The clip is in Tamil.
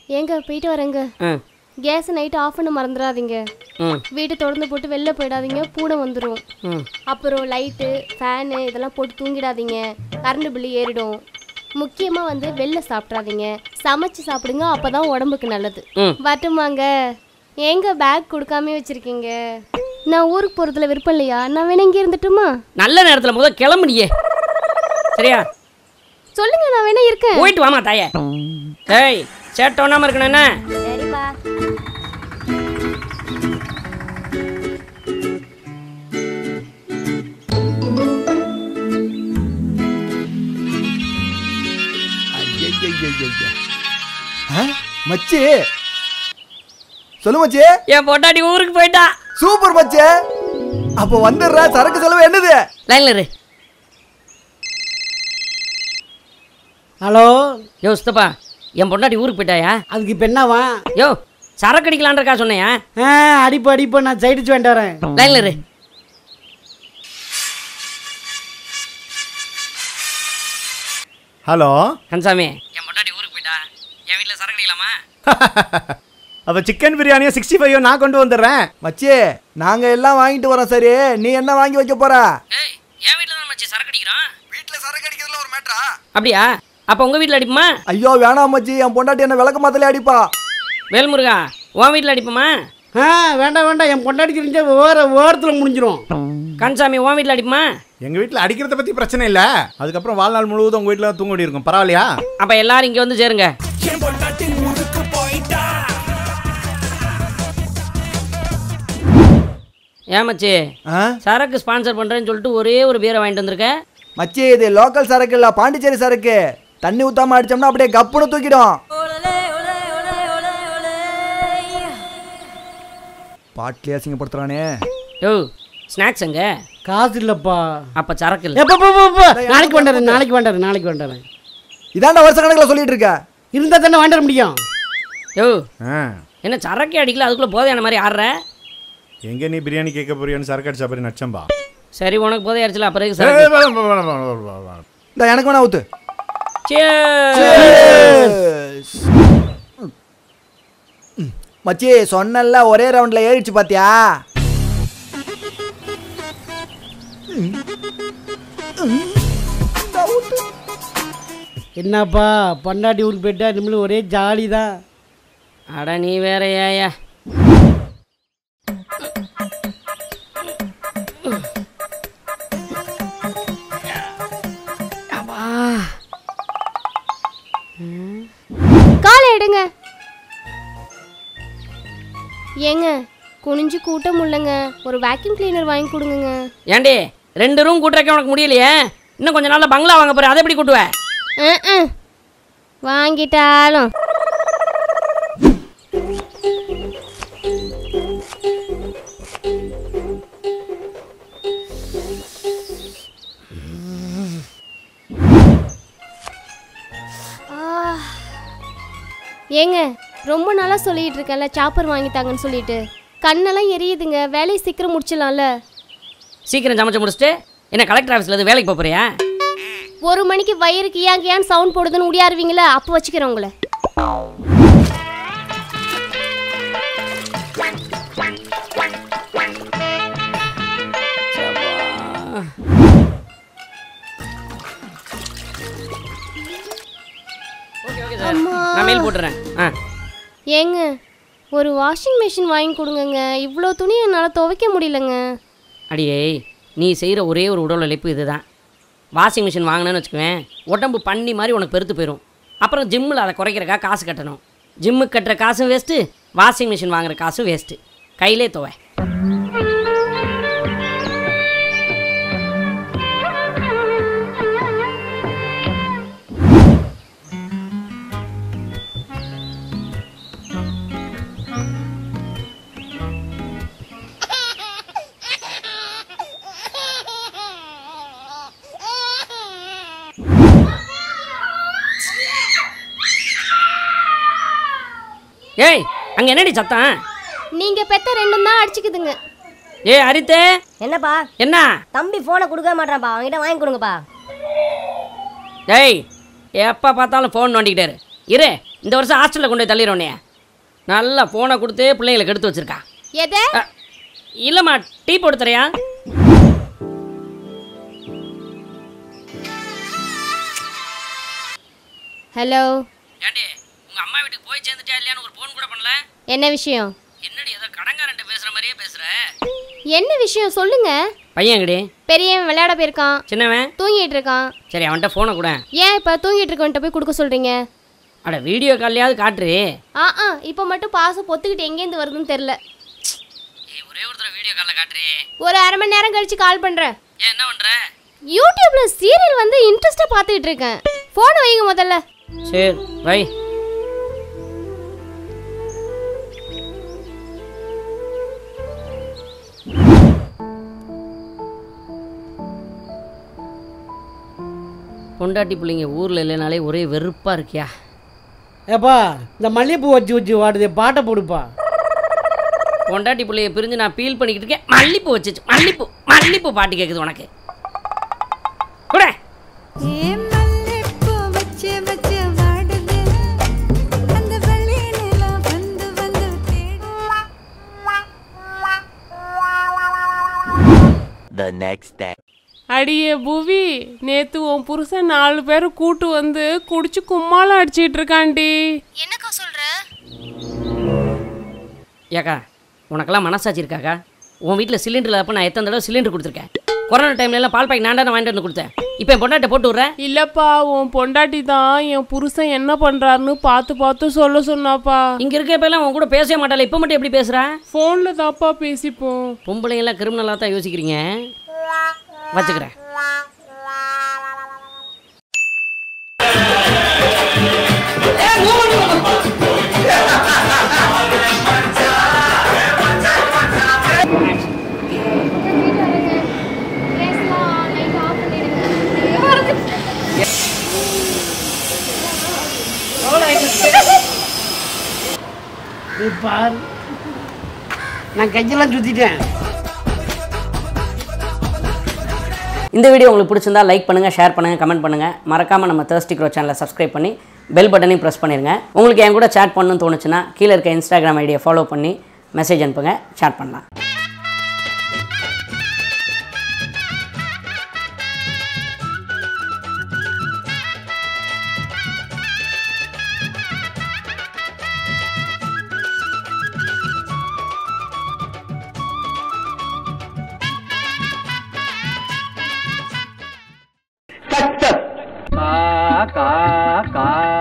ஏங்க போயிட்டு வரேங்க ம் கேஸ் நைட்டு ஆஃப் பண்ண மறந்துடாதீங்க ம் வீட்டை திறந்து போட்டு வெளில போயிடாதீங்க பூனை வந்துடும் ம் அப்புறம் லைட்டு ஃபேனு இதெல்லாம் போட்டு தூங்கிடாதீங்க கரண்ட் பில்லு ஏறிடும் முக்கியமாக வந்து வெளில சாப்பிட்றாதீங்க சமைச்சு சாப்பிடுங்க அப்போ தான் உடம்புக்கு நல்லது ம். வரட்டுமாங்க ஏங்க பேக் கொடுக்காம வச்சுருக்கீங்க நான் ஊருக்கு போகிறதுல விருப்பம் இல்லையா நான் வேணா இங்கே இருந்துட்டுமா நல்ல நேரத்தில் முதல் கிளம்புனியே சரியா சொல்லுங்க நான் வேணா இருக்கேன் போயிட்டு வாமா தாயே ஏய் சேட்டோனாம இருக்கணும் என்ன சரிப்பா ஐயையையையைய. ஆ? மச்சி சொல்லு மச்சி என் பொட்டாட்டி ஊருக்கு போயிட்டா சூப்பர் மச்சி அப்போ வந்துடுற சரக்கு செலவு என்னது லைன்ல இரு ஹலோ யோ சித்தப்பா என் பொண்டாட்டி ஊருக்கு போயிட்டாயா அதுக்கு இப்போ என்னவா யோ சரக்கு அடிக்கலான்றக்கா சொன்னையா ஆ அடிப்பு அடிப்பு நான் சைடிச்சு வேண்டி வரேன் லைன்ல இரு ஹலோ கன்சாமி என் பொண்டாட்டி ஊருக்கு போயிட்டா என் வீட்டில் சரக்கு அடிக்கலாமா அப்போ சிக்கன் பிரியாணியும் சிக்ஸ்டி ஃபைவ் நான் கொண்டு வந்துடுறேன் மச்சி நாங்க எல்லாம் வாங்கிட்டு வரோம் சரி நீ என்ன வாங்கி வைக்க போற ஏய் என் வீட்டில் தான் மச்சி சரக்கு அடிக்கிறோம் வீட்டுல சரக்கு அடிக்கிறதுல ஒரு மேட்ரா அப்படியா அப்போ உங்கள் வீட்டில் அடிப்போமா ஐயோ வேணாம் மச்சி என் பொண்டாட்டி என்ன விளக்க மாத்தலே அடிப்பா வேல்முருகா உன் வீட்டில் அடிப்போமா ஆ வேண்டாம் வேண்டாம் என் பொண்டாடி தெரிஞ்ச ஓர ஓரத்தில் முடிஞ்சிரும் கன்சாமி உன் வீட்டில் அடிப்போமா எங்கள் வீட்டில் அடிக்கிறத பற்றி பிரச்சனை இல்லை அதுக்கப்புறம் வாழ்நாள் முழுவதும் உங்கள் வீட்டில் தூங்க வேண்டி இருக்கும் பரவாயில்லையா அப்போ எல்லாரும் இங்கே வந்து சேருங்க ஏன் மச்சி ஆ? சரக்கு ஸ்பான்சர் பண்ணுறேன்னு சொல்லிட்டு ஒரே ஒரு பீரை வாங்கிட்டு வந்திருக்க மச்சி இது லோக்கல் சரக்கு இல்ல பாண்டிச்சேரி சரக்கு தண்ணி ஊத்தாம அடிச்சோம்னா அப்படியே கப்புன்னு தூக்கிடும் பாட்டிலே அசிங்கப்படுத்துறானே யோ ஸ்நாக்ஸ் எங்க காசு இல்லைப்பா அப்போ சரக்கு இல்லை எப்போ போ போ நாளைக்கு வேண்டாரு நாளைக்கு வேண்டாரு நாளைக்கு வேண்டாரு இதாண்டா வருஷ கணக்குல சொல்லிட்டு இருக்க இருந்தால் தானே வேண்டாட முடியும் யோ ஆ என்ன சரக்கே அடிக்கல அதுக்குள்ளே போதையான மாதிரி ஆடுற எங்கே நீ பிரியாணி கேட்க போறியான்னு சரக்கு அடிச்சா பெரிய நச்சம்பா சரி உனக்கு போதை அடிச்சல அப்புறம் ஏய், சரக்கு வேணாம், வேணாம், வேணாம், வேணாம், வேணாம். இந்த எனக்கு வேணா ஊத்து Cheers. மச்சி சொன்னல ஒரே ரவுண்ட்ல ஏறிடுச்சு பாத்தியா என்னப்பா பொண்டாட்டி ஊருக்கு போயிட்டா நம்மளும் ஒரே ஜாலி தான் அட நீ வேற ஏயா காலை எடுங்க ஏங்க குனிஞ்சு கூட்ட முடியலங்க ஒரு வேக்யூம் கிளீனர் வாங்கி கொடுங்கங்க ஏண்டி ரெண்டு ரூம் கூட்டுறக்க உனக்கு முடியலையே இன்னும் கொஞ்ச நாள்ல பங்களா வாங்க போற அதை எப்படி கூட்டுவ அஹ், அஹ். வாங்கிட்டாலும் ஆ. ஏங்க ரொம்ப நாளாக சொல்லிட்டு இருக்கேன்ல சாப்பர் வாங்கித்தாங்கன்னு சொல்லிட்டு கண்ணெல்லாம் எரியுதுங்க வேலையை சீக்கிரம் முடிச்சிடலாம்ல சீக்கிரம் சமைச்சு முடிச்சுட்டு என்ன கலெக்டர் ஆஃபீஸ்ல இருந்து வேலைக்கு போப் போறியா ஒரு மணிக்கு வயிறுக்கு ஏன் ஏன் சவுண்ட் போடுதுன்னு உடியாருவீங்களா அப்போ வச்சுக்கிறேன் உங்களை ஓகே ஓகே சார் நான் மெயில் போட்டுறேன் ஆ ஏங்க ஒரு வாஷிங் மிஷின் வாங்கி கொடுங்கங்க இவ்வளோ துணி என்னால் துவைக்க முடியலங்க அடியே நீ செய்கிற ஒரே ஒரு உடல் உழைப்பு இதுதான் வாஷிங் மிஷின் வாங்கினேன்னு வச்சுக்குவேன் உடம்பு பண்ணி மாதிரி உனக்கு பெருத்து போயிடும் அப்புறம் ஜிம்மில் அதை குறைக்கிறக்கா காசு கட்டணும் ஜிம்முக்கு கட்டுற காசும் வேஸ்ட்டு வாஷிங் மிஷின் வாங்குற காசும் வேஸ்ட்டு கையிலே துவை ஏய் அங்கே என்னடி சத்தம் நீங்கள் பெத்த ரெண்டும் தான் அடிச்சுக்குதுங்க ஏய் அரித்தே என்னப்பா என்ன தம்பி போனை கொடுக்க மாட்டான்ப்பா அவன்கிட்ட வாங்கி கொடுங்கப்பா டேய் எப்போ பார்த்தாலும் ஃபோன் நோண்டிக்கிட்டாரு இரு இந்த வருஷம் ஹாஸ்டலில் கொண்டு போய் தள்ளிடுவோனே நல்லா ஃபோனை கொடுத்து பிள்ளைங்களுக்கு எடுத்து வச்சிருக்கா எதை அ, இல்லைம்மா டீ போட்டு தரையா ஹலோ ஏண்டி உங்கள் அம்மா வீட்டுக்கு போய் சேர்ந்துட்டா இல்லையான்னு ஒரு ஃபோன் கூட பண்ணல என்ன விஷயம் என்னடி ஏதோ கடங்காரன்ட்ட பேசுகிற மாதிரியே பேசுகிற என்ன விஷயம் சொல்லுங்க பையன்கடி பெரியவன் விளையாட போயிருக்கான் சின்னவன் தூங்கிட்டு இருக்கான் சரி அவன்கிட்ட ஃபோனை கூட ஏன் இப்போ தூங்கிட்டு இருக்கவன்ட்ட போய் கொடுக்க சொல்றீங்க அட வீடியோ கால்லையாவது காட்டுரு ஆ ஆ இப்போ மட்டும் பாசம் பொத்துக்கிட்டு எங்கேருந்து வருதுன்னு தெரில ஏய் ஒரே ஒரு தடவை வீடியோ காலில் காட்டுரு ஒரு அரை மணி நேரம் கழிச்சு கால் பண்றேன் ஏன் என்ன பண்ணுற யூடியூப்ல சீரியல் வந்து இன்ட்ரெஸ்டா பார்த்துக்கிட்டு இருக்கேன் போனை வைங்க முதல்ல சரி வை பொண்டாட்டி பிள்ளைங்க ஊரில் இல்லைனாலே ஒரே வெறுப்பாக இருக்கியா ஏப்பா இந்த மல்லிகைப்பூ வச்சு வச்சு வாடுது பாட்டை போடுப்பா பொண்டாட்டி பிள்ளைய பிரிஞ்சு நான் ஃபீல் பண்ணிக்கிட்டு இருக்கேன் மல்லிப்பூ வச்சுச்சு மல்லிப்பூ மல்லிப்பூ பாட்டு கேட்குது உனக்கு கூட ஏன் மல்லிப்பூ வச்சு வச்சு வாடுது அந்த வெள்ளி நிலா வந்து வந்து தேடு the next day. அடியே புவி நேத்து உன் புருஷன் நாலு பேரை கூட்டு வந்து குடிச்சு கும்மாளம் அடிச்சிட்டு இருக்காண்டி என்னக்கா சொல்ற ஏக்கா உனக்கெல்லாம் மனசாட்சி இருக்காக்கா உன் வீட்டில் சிலிண்டர் அப்போ நான் எத்தனை தடவை சிலிண்டர் கொடுத்துருக்கேன் கொரோனா டைம்ல எல்லாம் பால் பாக்கெட் நான் தானே வாங்கிட்டு வந்து கொடுத்தேன் இப்போ என் பொண்டாட்டை போட்டு விட்றேன் இல்லப்பா உன் பொண்டாட்டி தான் என் புருஷன் என்ன பண்றாருன்னு பார்த்து பார்த்து சொல்ல சொன்னாப்பா இங்கே இருக்கப்பெல்லாம் உன் கூட பேசவே மாட்டாளே இப்போ மட்டும் எப்படி பேசுகிறா ஃபோன்ல தாப்பா பேசிப்போம் பொம்பளைங்கெல்லாம் கிரிமினலாக தான் யோசிக்கிறீங்க வச்சுக்கிறேன் நீ பாரு நான் கையெல்லாம் சுத்திட்டேன் இந்த வீடியோ உங்களுக்கு பிடிச்சிருந்தா லைக் பண்ணுங்கள் ஷேர் பண்ணுங்கள் கமெண்ட் பண்ணுங்கள் மறக்காமல் நம்ம தேர்ஸ்டி க்ரோ சேனலை சப்ஸ்கிரைப் பண்ணி பெல் பட்டனையும் ப்ரெஸ் பண்ணிடுங்க உங்களுக்கு என் கூட சேட் பண்ணணும்னு தோணுச்சுன்னா கீழே இருக்க இன்ஸ்டாகிராம் ஐடியை ஃபாலோ பண்ணி மெசேஜ் அனுப்புங்க சேட் பண்ணலாம் Ka, ka, ka.